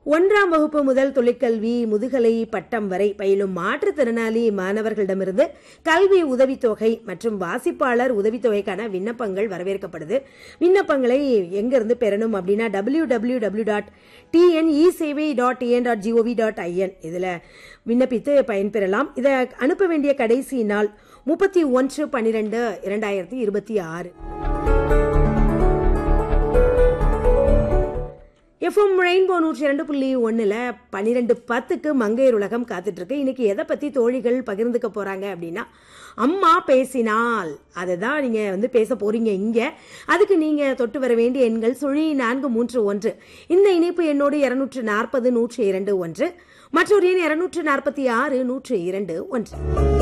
ஒன்றாம் வகுப்பு முதல் தொழிற்கல்வி முதுகலை பட்டம் வரை பயிலும் மாற்றுத்திறனாளி மாணவர்களிடமிருந்து கல்வி உதவித்தொகை மற்றும் வாசிப்பாளர் உதவித்தொகைக்கான விண்ணப்பங்கள் வரவேற்கப்படுது விண்ணப்பங்களை எங்கிருந்து பெறணும் அப்படின்னா W W W dot TNE சேவை dot TN dot GOV dot IN இதில் விண்ணப்பித்து பயன்பெறலாம் இதை அனுப்ப வேண்டிய கடைசி நாள் முப்பத்தி ஒன்று பன்னிரெண்டு இரண்டாயிரத்தி இருபத்தி ஆறு எஃப்எம் ரெயின்போ நூற்றி இரண்டு புள்ளி ஒன்றில் பன்னிரெண்டு பத்துக்கு மங்கையர் உலகம் காத்துட்டு இருக்கு இன்னைக்கு எதை பற்றி தோழிகள் பகிர்ந்துக்க போகிறாங்க அப்படின்னா அம்மா பேசினால் அதை தான் நீங்கள் வந்து பேச போகிறீங்க இங்கே அதுக்கு நீங்கள் தொட்டு வர வேண்டிய எண்கள் சுழி நான்கு மூன்று ஒன்று இந்த இணைப்பு எண்ணோடு இரநூற்று நாற்பது நூற்றி இரண்டு ஒன்று மற்றொரு எண் இருநூற்று நாற்பத்தி ஆறு நூற்று இரண்டு ஒன்று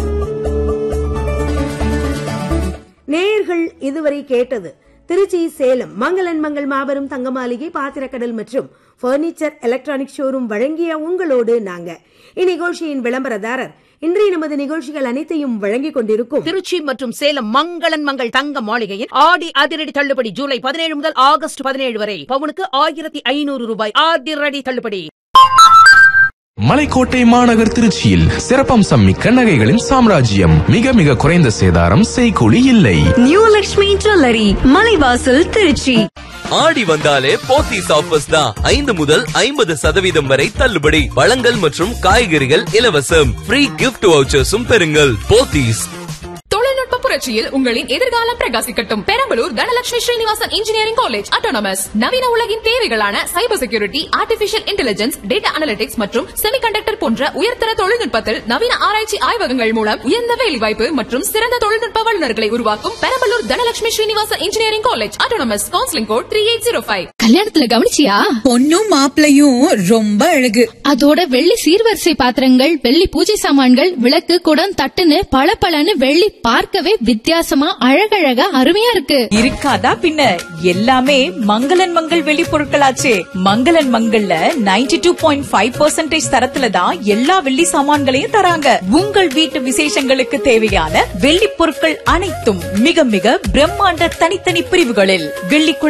நேயர்கள் இதுவரை கேட்டது திருச்சி சேலம் மங்களன் மங்கள் மாபெரும் தங்க மாளிகை பாத்திரக்கடல் மற்றும் பர்னிச்சர் எலக்ட்ரானிக் ஷோரூம் வழங்கிய உங்களோடு நாங்க இந்நிகழ்ச்சியின் விளம்பரதாரர் இன்றைய நமது நிகழ்ச்சிகள் அனைத்தையும் வழங்கிக் கொண்டிருக்கும் திருச்சி மற்றும் சேலம் மங்களன் மங்கள் தங்க மாளிகையில் ஆடி அதிரடி தள்ளுபடி ஜூலை பதினேழு முதல் ஆகஸ்ட் பதினேழு வரை பவுனுக்கு ஆயிரத்தி ஐநூறு ரூபாய் அதிரடி தள்ளுபடி மலைக்கோட்டை மாநகர் திருச்சியில் சிறப்பம்சம் மிக்க நகைகளின் சாம்ராஜ்யம் மிக மிக குறைந்த சேதாரம் செய்கூலி இல்லை நியூ லக்ஷ்மி ஜுவல்லரி மலைவாசல் திருச்சி ஆடி வந்தாலே போத்தீஸ் ஆஃபர்ஸ் தான் ஐந்து முதல் ஐம்பது சதவீதம் வரை தள்ளுபடி பழங்கள் மற்றும் காய்கறிகள் இலவசம் ஃப்ரீ கிஃப்ட் வவுச்சர்ஸும் பெறுங்கள் போத்தீஸ் தொழில்நுட்ப புரட்சியில் உங்களின் எதிர்காலம் பிரகாசிக்கட்டும் Perambalur Dhanalakshmi Srinivasan engineering college autonomous நவீன உலகின் தேவைகளான cyber security artificial intelligence data analytics மற்றும் செமிகண்டக்டர் போன்ற உயர்தர தொழில்நுட்பத்தில் நவீன ஆராய்ச்சி ஆய்வகங்கள் மூலம் உயர்ந்த வேலைவாய்ப்பு மற்றும் சிறந்த தொழில்நுட்ப வல்லுநர்களை உருவாக்கும் Perambalur Dhanalakshmi Srinivasan engineering college autonomous counselling code three eight zero five கல்யாணத்துல கவனிச்சியா பொண்ணும் மாப்பிளையும் ரொம்ப அழகு அதோட வெள்ளி சீர்வரிசை பாத்திரங்கள் வெள்ளி பூஜை சாமான்கள் விளக்கு குடம் தட்டுன்னு பளபளன்னு வெள்ளி பார்க்கவே வித்தியாசமா அழகழகா அருமையா இருக்கு இருக்காதா பின்ன எல்லாமே மங்களன் மங்கள் வெளி பொருட்களாச்சே மங்களன் மங்கள்ல 92.5% டூ பாயிண்ட் ஃபைவ் பர்சன்டேஜ் தரத்துல தான் எல்லா வெள்ளி சாமான்களையும் தராங்க உங்கள் வீட்டு விசேஷங்களுக்கு தேவையான வெள்ளி பொருட்கள் அனைத்தும் மிக மிக பிரம்மாண்ட தனித்தனி பிரிவுகளில் வெள்ளி